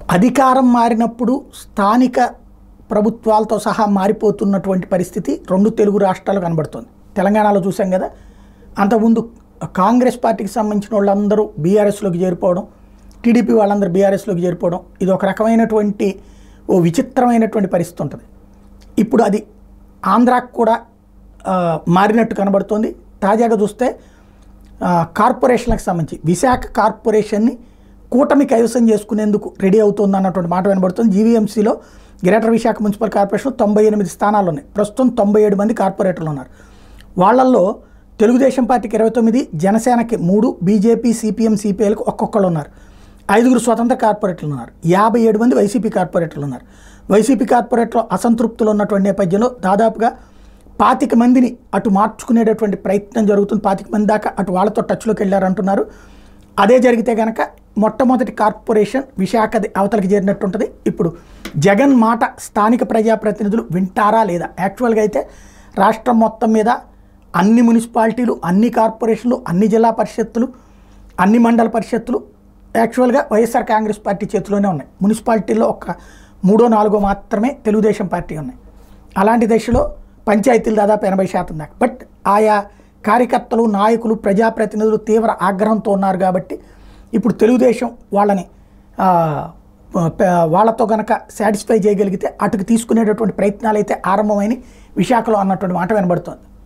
అధికారం మారినప్పుడు స్థానిక ప్రభుత్వాలతో సహా మారిపోతున్నటువంటి పరిస్థితి రెండు తెలుగు రాష్ట్రాలు కనబడుతుంది తెలంగాణలో చూసాం కదా అంతకుముందు కాంగ్రెస్ పార్టీకి సంబంధించిన వాళ్ళందరూ బీఆర్ఎస్లోకి చేరిపోవడం టీడీపీ వాళ్ళందరూ బీఆర్ఎస్లోకి చేరిపోవడం ఇది ఒక రకమైనటువంటి ఓ విచిత్రమైనటువంటి పరిస్థితి ఉంటుంది ఇప్పుడు అది ఆంధ్రాకు కూడా ఆ, మారినట్టు కనబడుతోంది తాజాగా చూస్తే ఆ, కార్పొరేషన్లకు సంబంధించి విశాఖ కార్పొరేషన్ని కూటమి కైవసం చేసుకునేందుకు రెడీ అవుతుంది అన్నటువంటి మాట వినబడుతుంది జీవీఎంసీలో గ్రేటర్ విశాఖ మున్సిపల్ కార్పొరేషన్ తొంభై ఎనిమిది స్థానాలు ఉన్నాయి ప్రస్తుతం తొంభై ఏడు మంది కార్పొరేటర్లు ఉన్నారు వాళ్ళల్లో తెలుగుదేశం పార్టీకి ఇరవై తొమ్మిది జనసేనకి మూడు బీజేపీ సిపిఎం సిపిఐలకు ఒక్కొక్కళ్ళు ఉన్నారు ఐదుగురు స్వతంత్ర కార్పొరేటర్లు ఉన్నారు యాభై ఏడు మంది వైసీపీ కార్పొరేటర్లు ఉన్నారు వైసీపీ కార్పొరేటర్లు అసంతృప్తులు ఉన్నటువంటి నేపథ్యంలో దాదాపుగా పాతిక మందిని అటు మార్చుకునేటటువంటి ప్రయత్నం జరుగుతుంది పాతిక మంది దాకా అటు వాళ్ళతో టచ్లోకి వెళ్ళారంటున్నారు అదే జరిగితే కనుక మొట్టమొదటి కార్పొరేషన్ విశాఖది అవతలకి చేరినట్టు ఉంటుంది ఇప్పుడు జగన్ మాట స్థానిక ప్రజాప్రతినిధులు వింటారా లేదా యాక్చువల్గా అయితే రాష్ట్రం మొత్తం మీద అన్ని మున్సిపాలిటీలు అన్ని కార్పొరేషన్లు అన్ని జిల్లా పరిషత్తులు అన్ని మండల పరిషత్తులు యాక్చువల్గా వైఎస్ఆర్ కాంగ్రెస్ పార్టీ చేతిలోనే ఉన్నాయి మున్సిపాలిటీల్లో ఒక మూడో నాలుగో మాత్రమే తెలుగుదేశం పార్టీ ఉన్నాయి అలాంటి దశలో పంచాయతీలు దాదాపు ఎనభై శాతం దాకా బట్ ఆయా కార్యకర్తలు నాయకులు ప్రజాప్రతినిధులు తీవ్ర ఆగ్రహంతో ఉన్నారు కాబట్టి ఇప్పుడు తెలుగుదేశం వాళ్ళని ఆ, ప- వాళ్ళతో కనుక సాటిస్ఫై చేయగలిగితే అటుకు తీసుకునేటటువంటి ప్రయత్నాలు అయితే ఆరంభమైన విశాఖలో అన్నటువంటి మాట వినబడుతోంది